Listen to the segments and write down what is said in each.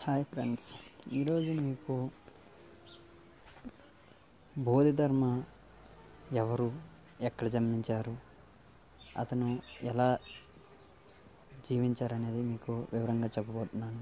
hi friends ఈరోజు మీకు బోధిధర్మ ఎవరు ఎక్కడ జన్మించారు అతను ఎలా జీవించారనేది మీకు వివరంగా చెప్పబోతున్నాను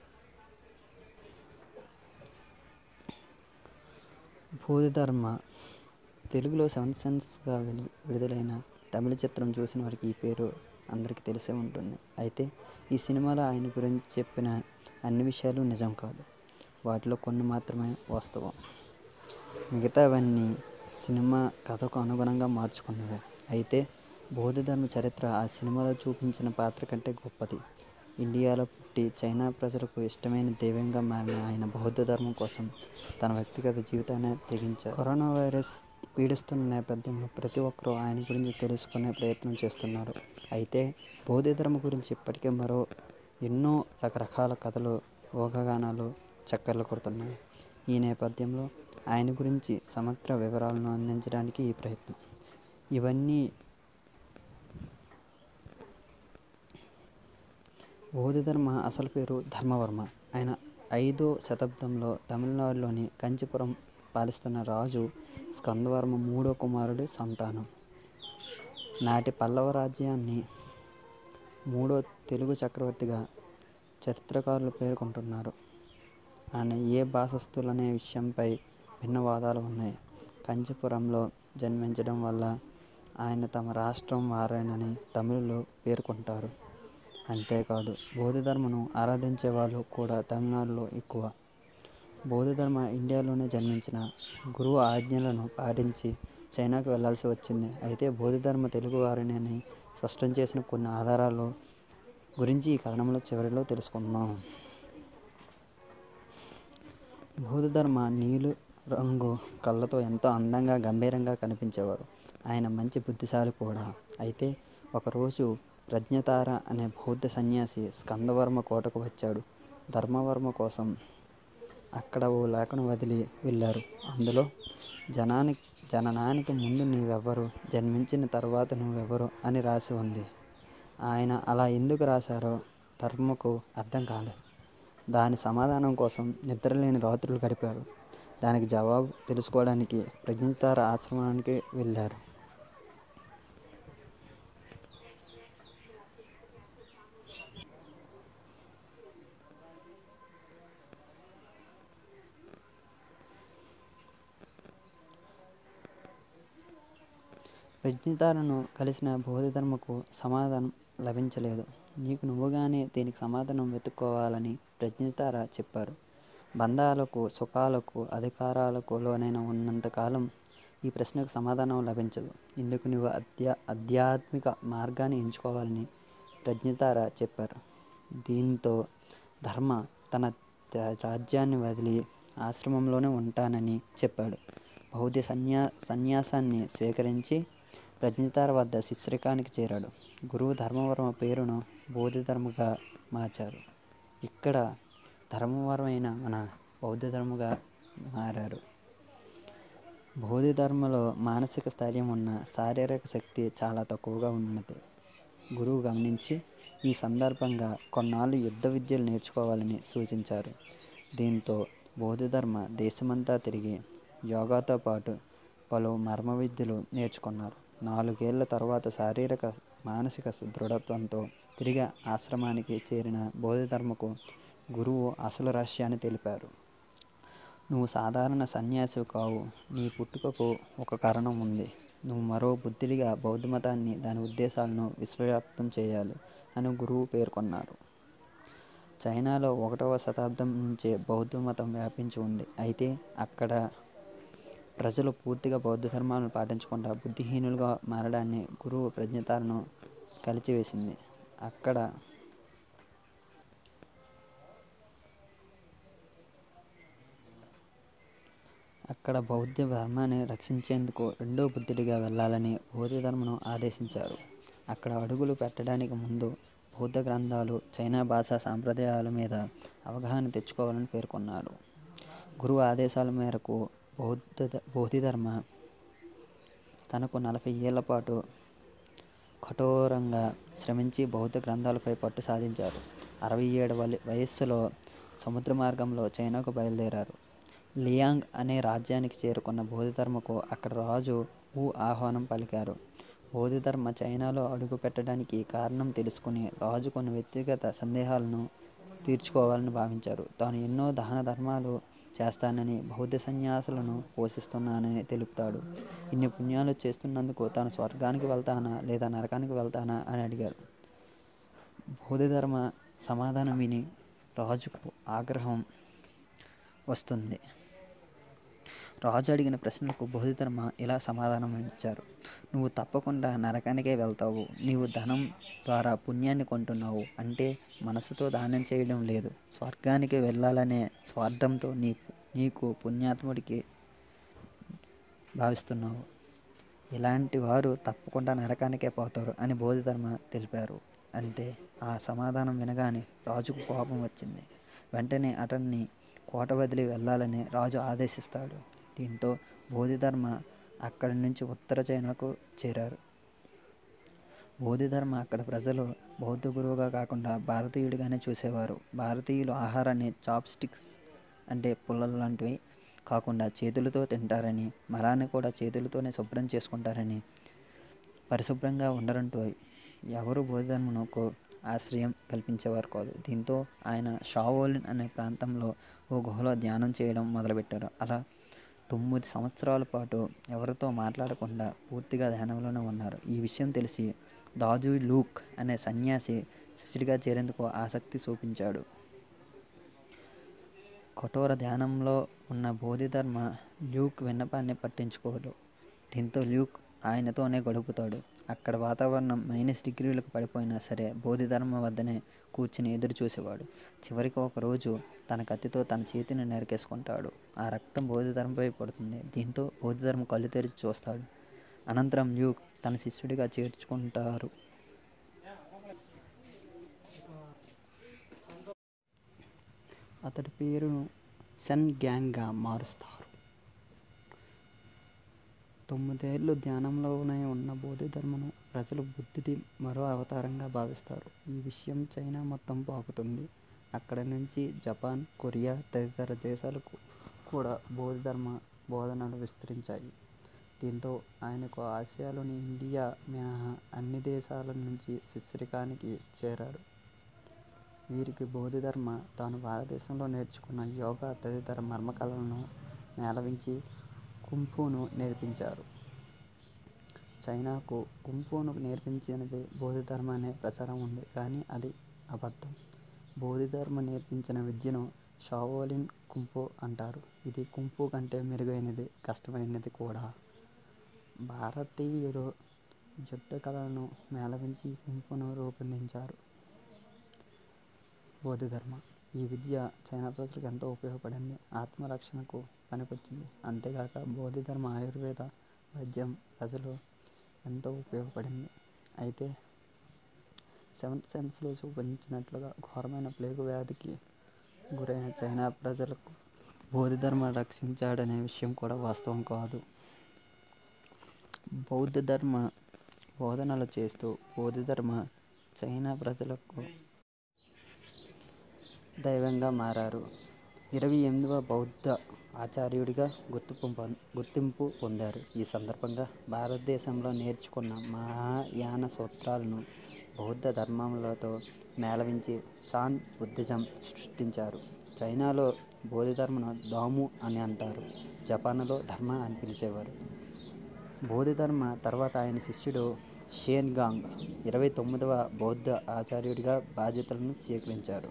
బోధిధర్మ తెలుగులో సెవెంత్ సెన్స్గా విడు విడుదలైన తమిళ చిత్రం చూసిన వారికి ఈ పేరు అందరికీ తెలిసే ఉంటుంది అయితే ఈ సినిమాలో ఆయన గురించి చెప్పిన అన్ని విషయాలు నిజం కాదు వాటిలో కొన్ని మాత్రమే వాస్తవం మిగతావన్నీ సినిమా కథకు అనుగుణంగా మార్చుకున్నవే అయితే బౌద్ధధర్మ చరిత్ర ఆ సినిమాలో చూపించిన పాత్ర కంటే గొప్పది ఇండియాలో పుట్టి చైనా ప్రజలకు ఇష్టమైన దైవంగా మారిన ఆయన బౌద్ధ ధర్మం కోసం తన వ్యక్తిగత జీవితాన్ని తెగించారు కరోనా వైరస్ పీడిస్తున్న నేపథ్యంలో ప్రతి ఒక్కరూ ఆయన గురించి తెలుసుకునే ప్రయత్నం చేస్తున్నారు అయితే బౌద్ధ ధర్మం గురించి ఇప్పటికే మరో ఎన్నో రకరకాల కథలు ఊహాగానాలు చక్కర్లు కొడుతున్నాయి ఈ నేపథ్యంలో ఆయన గురించి సమగ్ర వివరాలను అందించడానికి ఈ ప్రయత్నం ఇవన్నీ బౌద్ధధర్మ అసలు పేరు ధర్మవర్మ ఆయన ఐదో శతాబ్దంలో తమిళనాడులోని కంచిపురం పాలిస్తున్న రాజు స్కందవర్మ మూడో కుమారుడి సంతానం నాటి పల్లవ రాజ్యాన్ని మూడో తెలుగు చక్రవర్తిగా చరిత్రకారులు పేర్కొంటున్నారు ఆయన ఏ భాషస్థులనే విషయంపై భిన్న వాదాలు ఉన్నాయి కంచిపురంలో జన్మించడం వల్ల ఆయన తమ రాష్ట్రం వారేనని తమిళులు పేర్కొంటారు అంతేకాదు బౌద్ధధర్మను ఆరాధించే వాళ్ళు కూడా తమిళనాడులో ఎక్కువ బౌద్ధధర్మ ఇండియాలోనే జన్మించిన గురువు ఆజ్ఞలను పాటించి చైనాకు వెళ్లాల్సి వచ్చింది అయితే బౌద్ధధర్మ తెలుగు వారిని స్పష్టం చేసిన కొన్ని ఆధారాలు గురించి ఈ కథనంలో చివరిలో తెలుసుకుందాం బౌద్ధధర్మ నీలు రంగు కళ్ళతో ఎంతో అందంగా గంభీరంగా కనిపించేవారు ఆయన మంచి బుద్ధిశాలి కూడా అయితే ఒకరోజు ప్రజ్ఞతార అనే బౌద్ధ సన్యాసి స్కందవర్మ కోటకు వచ్చాడు ధర్మవర్మ కోసం అక్కడ ఓ లేఖను వదిలి వెళ్ళారు అందులో జనానికి జననానికి ముందు నీవెవరు జన్మించిన తర్వాత నువ్వెవరు అని రాసి ఉంది ఆయన అలా ఎందుకు రాశారో ధర్మకు అర్థం కాలేదు దాని సమాధానం కోసం నిద్రలేని రాత్రులు గడిపారు దానికి జవాబు తెలుసుకోవడానికి ప్రజ్ఞతార ఆశ్రమానికి వెళ్ళారు ప్రజ్ఞతారను కలిసిన బౌద్ధధర్మకు సమాధానం లభించలేదు నీకు నువ్వుగానే దీనికి సమాధానం వెతుక్కోవాలని ప్రజ్ఞతార చెప్పారు బంధాలకు సుఖాలకు అధికారాలకు లోనైన ఉన్నంతకాలం ఈ ప్రశ్నకు సమాధానం లభించదు ఇందుకు నువ్వు అధ్యా ఆధ్యాత్మిక మార్గాన్ని ఎంచుకోవాలని ప్రజ్ఞతార చెప్పారు దీంతో ధర్మ తన రాజ్యాన్ని వదిలి ఆశ్రమంలోనే ఉంటానని చెప్పాడు బౌద్ధ సన్యా సన్యాసాన్ని స్వీకరించి ప్రజ్ఞతార వద్ద శిష్యరికానికి చేరాడు గురువు ధర్మవర్మ పేరును బౌద్ధధర్మగా మార్చారు ఇక్కడ ధర్మవరమైన మన బౌద్ధ ధర్మగా మారారు బౌద్ధ ధర్మలో మానసిక స్థైర్యం ఉన్న శారీరక శక్తి చాలా తక్కువగా ఉన్నది గురువు గమనించి ఈ సందర్భంగా కొన్నాళ్ళు యుద్ధ విద్యలు నేర్చుకోవాలని సూచించారు దీంతో బౌద్ధధర్మ దేశమంతా తిరిగి యోగాతో పాటు పలు మర్మ విద్యలు నేర్చుకున్నారు నాలుగేళ్ల తర్వాత శారీరక మానసిక దృఢత్వంతో తిరిగి ఆశ్రమానికి చేరిన బౌద్ధధర్మకు గురువు అసలు రహస్యాన్ని తెలిపారు నువ్వు సాధారణ సన్యాసి కావు నీ పుట్టుకకు ఒక కారణం ఉంది నువ్వు మరో బుద్ధుడిగా బౌద్ధ మతాన్ని దాని ఉద్దేశాలను విశ్వవ్యాప్తం చేయాలి అని గురువు పేర్కొన్నారు చైనాలో ఒకటవ శతాబ్దం నుంచే బౌద్ధ మతం వ్యాపించి ఉంది అయితే అక్కడ ప్రజలు పూర్తిగా బౌద్ధ ధర్మాలను పాటించకుండా బుద్ధిహీనులుగా మారడాన్ని గురువు ప్రజ్ఞతారను కలిచివేసింది అక్కడ అక్కడ బౌద్ధ ధర్మాన్ని రక్షించేందుకు రెండో బుద్ధుడిగా వెళ్ళాలని బౌద్ధ ధర్మను ఆదేశించారు అక్కడ అడుగులు పెట్టడానికి ముందు బౌద్ధ గ్రంథాలు చైనా భాషా సాంప్రదాయాల మీద అవగాహన తెచ్చుకోవాలని పేర్కొన్నారు గురువు ఆదేశాల మేరకు బౌద్ధ బౌద్ధధర్మ తనకు నలభై ఏళ్ల పాటు కఠోరంగా శ్రమించి బౌద్ధ గ్రంథాలపై పట్టు సాధించారు అరవై ఏడు వయస్సులో సముద్ర మార్గంలో చైనాకు బయలుదేరారు లియాంగ్ అనే రాజ్యానికి చేరుకున్న బోధిధర్మకు అక్కడ రాజు వు ఆహ్వానం పలికారు బోధిధర్మ చైనాలో అడుగు పెట్టడానికి కారణం తెలుసుకుని రాజు కొన్ని వ్యక్తిగత సందేహాలను తీర్చుకోవాలని భావించారు తాను ఎన్నో దాన ధర్మాలు చేస్తానని బౌద్ధ సన్యాసులను పోషిస్తున్నానని తెలుపుతాడు ఇన్ని పుణ్యాలు చేస్తున్నందుకు తాను స్వర్గానికి వెళ్తానా లేదా నరకానికి వెళ్తానా అని అడిగారు బౌద్ధధర్మ సమాధానం విని రాజుకు ఆగ్రహం వస్తుంది రాజు అడిగిన ప్రశ్నలకు బోధిధర్మ ఇలా సమాధానం ఇచ్చారు నువ్వు తప్పకుండా నరకానికే వెళ్తావు నీవు ధనం ద్వారా పుణ్యాన్ని కొంటున్నావు అంటే మనసుతో దానం చేయడం లేదు స్వర్గానికి వెళ్ళాలనే స్వార్థంతో నీ నీకు పుణ్యాత్ముడికి భావిస్తున్నావు ఇలాంటి వారు తప్పకుండా నరకానికే పోతారు అని బోధిధర్మ తెలిపారు అంతే ఆ సమాధానం వినగానే రాజుకు కోపం వచ్చింది వెంటనే అతన్ని కోట వదిలి వెళ్ళాలని రాజు ఆదేశిస్తాడు దీంతో బోధిధర్మ అక్కడి నుంచి ఉత్తర చైనాకు చేరారు బోధిధర్మ అక్కడ ప్రజలు బౌద్ధ గురువుగా కాకుండా భారతీయుడిగానే చూసేవారు భారతీయులు ఆహారాన్ని చాప్ స్టిక్స్ అంటే పుల్లలు లాంటివి కాకుండా చేతులతో తింటారని మలాన్ని కూడా చేతులతోనే శుభ్రం చేసుకుంటారని పరిశుభ్రంగా ఉండరంటూ ఎవరు బోధిధర్మకు ఆశ్రయం కల్పించేవారు కాదు దీంతో ఆయన షావోలిన్ అనే ప్రాంతంలో ఓ గుహలో ధ్యానం చేయడం మొదలుపెట్టారు అలా తొమ్మిది సంవత్సరాల పాటు ఎవరితో మాట్లాడకుండా పూర్తిగా ధ్యానంలోనే ఉన్నారు ఈ విషయం తెలిసి దాజు లూక్ అనే సన్యాసి శిష్యుడిగా చేరేందుకు ఆసక్తి చూపించాడు కఠోర ధ్యానంలో ఉన్న బోధిధర్మ ల్యూక్ విన్నపాన్ని పట్టించుకోడు దీంతో ల్యూక్ ఆయనతోనే గడుపుతాడు అక్కడ వాతావరణం మైనస్ డిగ్రీలకు పడిపోయినా సరే బోధిధర్మ వద్దనే కూర్చుని ఎదురు చూసేవాడు చివరికి ఒకరోజు తన కత్తితో తన చేతిని నరికేసుకుంటాడు ఆ రక్తం బోధిధర్మపై పడుతుంది దీంతో బోధిధర్మ కళ్ళు తెరిచి చూస్తాడు అనంతరం ల్యూక్ తన శిష్యుడిగా చేర్చుకుంటారు అతడి పేరును సెన్ గ్యాంగ్గా మారుస్తారు తొమ్మిదేళ్ళు ధ్యానంలోనే ఉన్న బోధిధర్మను ప్రజలు బుద్ధుడి మరో అవతారంగా భావిస్తారు ఈ విషయం చైనా మొత్తం పాకుతుంది అక్కడ నుంచి జపాన్ కొరియా తదితర దేశాలకు కూడా బోధిధర్మ బోధనలు విస్తరించాయి దీంతో ఆయనకు ఆసియాలోని ఇండియా మినహా అన్ని దేశాల నుంచి శిష్యరికానికి చేరారు వీరికి బోధిధర్మ తాను భారతదేశంలో నేర్చుకున్న యోగా తదితర మర్మకళలను మేళవించి కుంఫును నేర్పించారు చైనాకు కుంఫును నేర్పించినది బోధిధర్మ అనే ప్రచారం ఉంది కానీ అది అబద్ధం బోధిధర్మ నేర్పించిన విద్యను షావోలిన్ కుంఫు అంటారు ఇది కుంఫు కంటే మెరుగైనది కష్టమైనది కూడా భారతీయులు యుద్ధ కళలను మేళవించి కుంఫును రూపొందించారు బోధిధర్మ ఈ విద్య చైనా ప్రజలకు ఎంతో ఉపయోగపడింది ఆత్మరక్షణకు పనికొచ్చింది అంతేగాక బోధిధర్మ ఆయుర్వేద వైద్యం ప్రజలు ఎంతో ఉపయోగపడింది అయితే సెవెంత్ సెన్స్లో చూపించినట్లుగా ఘోరమైన ప్లేగు వ్యాధికి గురైన చైనా ప్రజలకు బోధిధర్మ రక్షించాడనే విషయం కూడా వాస్తవం కాదు బౌద్ధ ధర్మ బోధనలు చేస్తూ బోధిధర్మ చైనా ప్రజలకు దైవంగా మారారు ఇరవై ఎనిమిదవ బౌద్ధ ఆచార్యుడిగా గుర్తింపు పొం- గుర్తింపు పొందారు ఈ సందర్భంగా భారతదేశంలో నేర్చుకున్న మహాయాన సూత్రాలను బౌద్ధ ధర్మములతో మేళవించి చాన్ బుద్ధిజం సృష్టించారు చైనాలో బోధిధర్మను దాము అని అంటారు జపాన్లో ధర్మ అని పిలిచేవారు బోధిధర్మ తర్వాత ఆయన శిష్యుడు షేన్ గాంగ్ ఇరవై తొమ్మిదవ బౌద్ధ ఆచార్యుడిగా బాధ్యతలను స్వీకరించారు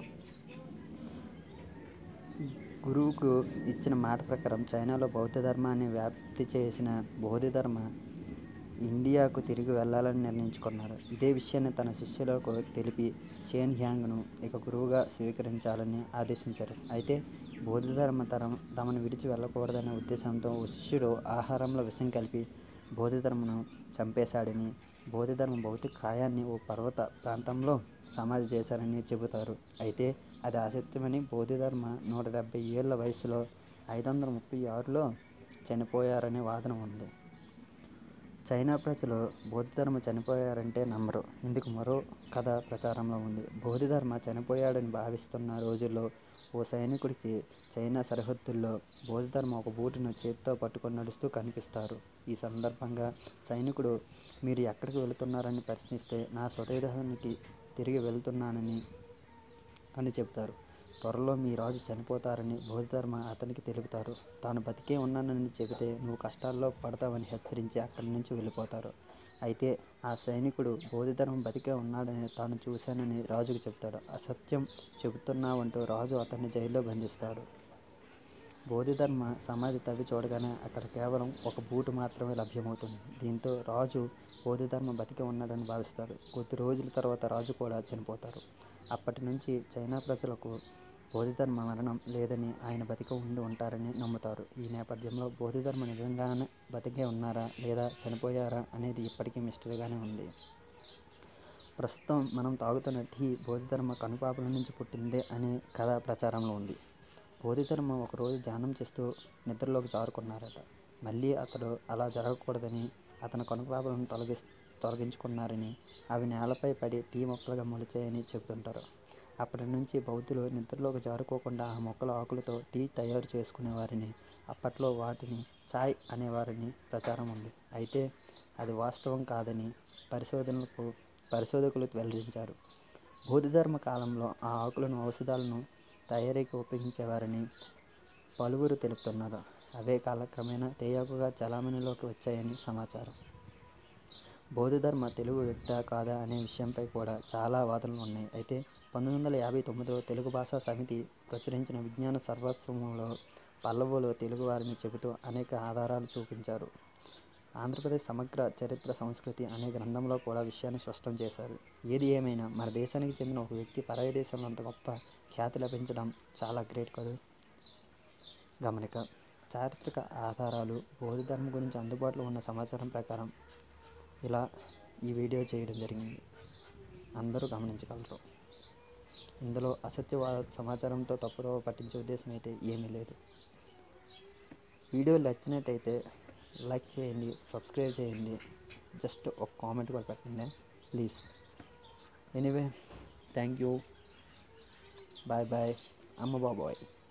గురువుకు ఇచ్చిన మాట ప్రకారం చైనాలో బౌద్ధ ధర్మాన్ని వ్యాప్తి చేసిన బోధిధర్మ ఇండియాకు తిరిగి వెళ్ళాలని నిర్ణయించుకున్నారు ఇదే విషయాన్ని తన శిష్యులకు తెలిపి షేన్ హ్యాంగ్ను ఇక గురువుగా స్వీకరించాలని ఆదేశించారు అయితే బోధిధర్మ తరం తమను విడిచి వెళ్ళకూడదనే ఉద్దేశంతో ఓ శిష్యుడు ఆహారంలో విషం కలిపి బోధిధర్మను చంపేశాడని బోధిధర్మ భౌతిక కాయాన్ని ఓ పర్వత ప్రాంతంలో సమాధి చేశారని చెబుతారు అయితే అది అసత్యమని బోధిధర్మ నూట డెబ్బై ఏళ్ళ వయసులో ఐదు వందల ముప్పై ఆరులో చనిపోయారనే వాదన ఉంది చైనా ప్రజలు బోధిధర్మ చనిపోయారంటే నమ్మరు ఇందుకు మరో కథ ప్రచారంలో ఉంది బోధిధర్మ చనిపోయాడని భావిస్తున్న రోజుల్లో ఓ సైనికుడికి చైనా సరిహద్దుల్లో బోధిధర్మ ఒక బూటును చేతితో పట్టుకొని నడుస్తూ కనిపిస్తారు ఈ సందర్భంగా సైనికుడు మీరు ఎక్కడికి వెళుతున్నారని ప్రశ్నిస్తే నా స్వదేశానికి తిరిగి వెళ్తున్నానని అని చెబుతారు త్వరలో మీ రాజు చనిపోతారని బోధిధర్మ అతనికి తెలుపుతారు తాను బతికే ఉన్నానని చెబితే నువ్వు కష్టాల్లో పడతావని హెచ్చరించి అక్కడి నుంచి వెళ్ళిపోతారు అయితే ఆ సైనికుడు బోధిధర్మ బతికే ఉన్నాడని తాను చూశానని రాజుకు చెప్తాడు అసత్యం చెబుతున్నావంటూ రాజు అతన్ని జైల్లో బంధిస్తాడు బోధిధర్మ సమాధి తవ్వి చూడగానే అక్కడ కేవలం ఒక బూటు మాత్రమే లభ్యమవుతుంది దీంతో రాజు బోధిధర్మ బతికి ఉన్నాడని భావిస్తాడు కొద్ది రోజుల తర్వాత రాజు కూడా చనిపోతారు అప్పటి నుంచి చైనా ప్రజలకు బోధిధర్మ మరణం లేదని ఆయన బతికి ఉండి ఉంటారని నమ్ముతారు ఈ నేపథ్యంలో బోధిధర్మ నిజంగానే బతికే ఉన్నారా లేదా చనిపోయారా అనేది ఇప్పటికీ మిస్టరీగానే ఉంది ప్రస్తుతం మనం తాగుతున్న టీ బోధిధర్మ కనుపాపల నుంచి పుట్టిందే అనే కథ ప్రచారంలో ఉంది బోధిధర్మ ఒకరోజు ధ్యానం చేస్తూ నిద్రలోకి జారుకున్నారట మళ్ళీ అతడు అలా జరగకూడదని అతని కనుపాపలను తొలగి తొలగించుకున్నారని అవి నేలపై పడి టీ మొక్కలుగా మొలిచాయని చెబుతుంటారు అప్పటి నుంచి బౌద్ధులు నిద్రలోకి జారుకోకుండా ఆ మొక్కల ఆకులతో టీ తయారు చేసుకునేవారిని అప్పట్లో వాటిని చాయ్ అనేవారని ప్రచారం ఉంది అయితే అది వాస్తవం కాదని పరిశోధనలకు పరిశోధకులు వెల్లడించారు బౌద్ధధర్మ కాలంలో ఆ ఆకులను ఔషధాలను తయారీకి ఉపయోగించేవారని పలువురు తెలుపుతున్నారు అవే కాలక్రమేణా తేయాకుగా చలామణిలోకి వచ్చాయని సమాచారం బౌద్ధధర్మ తెలుగు వ్యక్త కాదా అనే విషయంపై కూడా చాలా వాదనలు ఉన్నాయి అయితే పంతొమ్మిది వందల యాభై తొమ్మిదిలో తెలుగు భాషా సమితి ప్రచురించిన విజ్ఞాన సర్వస్వంలో పల్లవులు తెలుగు వారిని చెబుతూ అనేక ఆధారాలు చూపించారు ఆంధ్రప్రదేశ్ సమగ్ర చరిత్ర సంస్కృతి అనే గ్రంథంలో కూడా విషయాన్ని స్పష్టం చేశారు ఏది ఏమైనా మన దేశానికి చెందిన ఒక వ్యక్తి పరాయి దేశంలో అంత గొప్ప ఖ్యాతి లభించడం చాలా గ్రేట్ కదా గమనిక చారిత్రక ఆధారాలు బౌద్ధ ధర్మం గురించి అందుబాటులో ఉన్న సమాచారం ప్రకారం ఇలా ఈ వీడియో చేయడం జరిగింది అందరూ గమనించగలరు ఇందులో అసత్యవాద సమాచారంతో తప్పుదో పట్టించే ఉద్దేశం అయితే ఏమీ లేదు వీడియో నచ్చినట్టయితే లైక్ చేయండి సబ్స్క్రైబ్ చేయండి జస్ట్ ఒక కామెంట్ కూడా పెట్టండి please anyway thank you bye bye అమ్మ బాబాయ్